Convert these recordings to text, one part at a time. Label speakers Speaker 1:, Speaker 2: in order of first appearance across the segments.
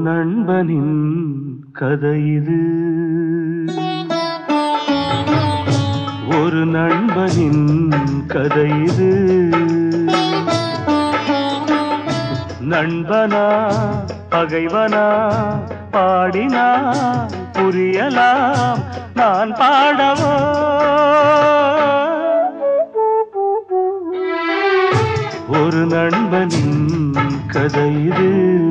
Speaker 1: நண்பனின் கதை இது ஒரு நண்பனின் கதை இது நண்பனா பகைவனா பாடினா புரியலாம் நான் பாடவோ ஒரு நண்பனின் கதை இது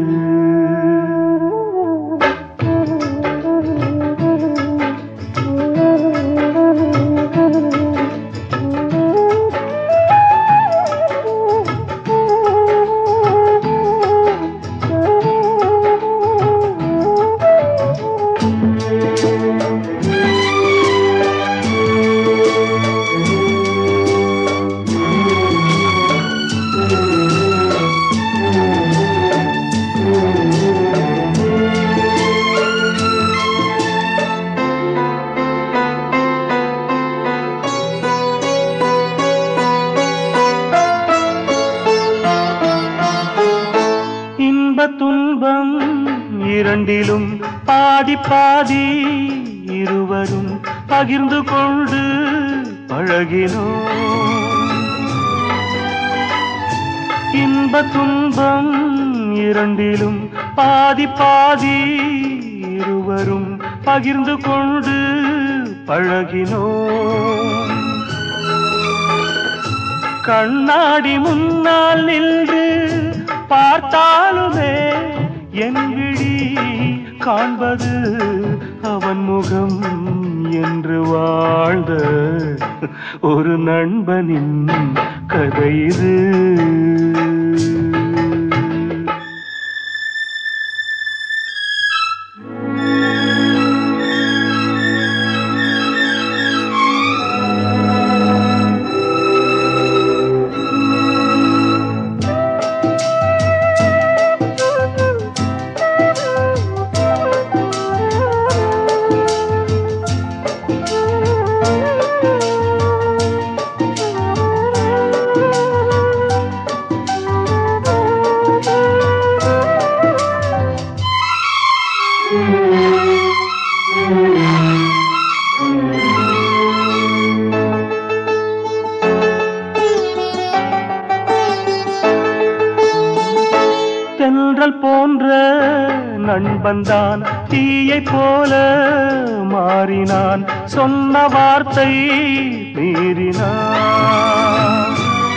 Speaker 1: இன்ப துன்பம் இரண்டிலும் பாதி பாதி இருவரும் பகிர்ந்து கொண்டு பழகினோம் இன்ப துன்பம் இரண்டிலும் பாதி பாதி இருவரும் பகிர்ந்து கொண்டு பழகினோம் கண்ணாடி முன்னால் நின்று பார்த்தாலுமே என் விழி காண்பது அவன் முகம் என்று வாழ்ந்த ஒரு நண்பனின் கதை இது தென்றல் போன்ற நண்பன்தான் தீயை போல மாறினான் சொன்ன வார்த்தை மீறினான்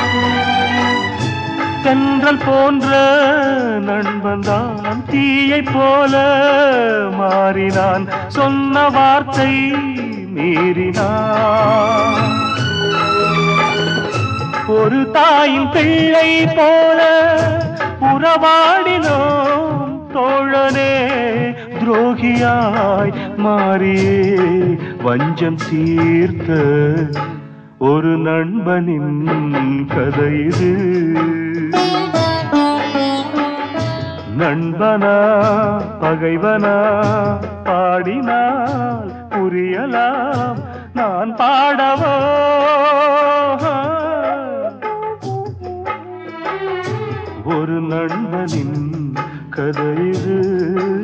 Speaker 1: தென்றல் போன்ற நண்பன்தான் தீயை போல மாறினான் சொன்ன வார்த்தை மீறினான் ஒரு தாயின் பிள்ளை போல உறவாடினோம் தோழனே துரோகியாய் மாறியே வஞ்சம் தீர்த்த ஒரு நண்பனின் கதை இது நண்பனா பகைவனா பாடினால் புரியலாம் நான் பாடவோ ஒரு நண்பனின் கதை இது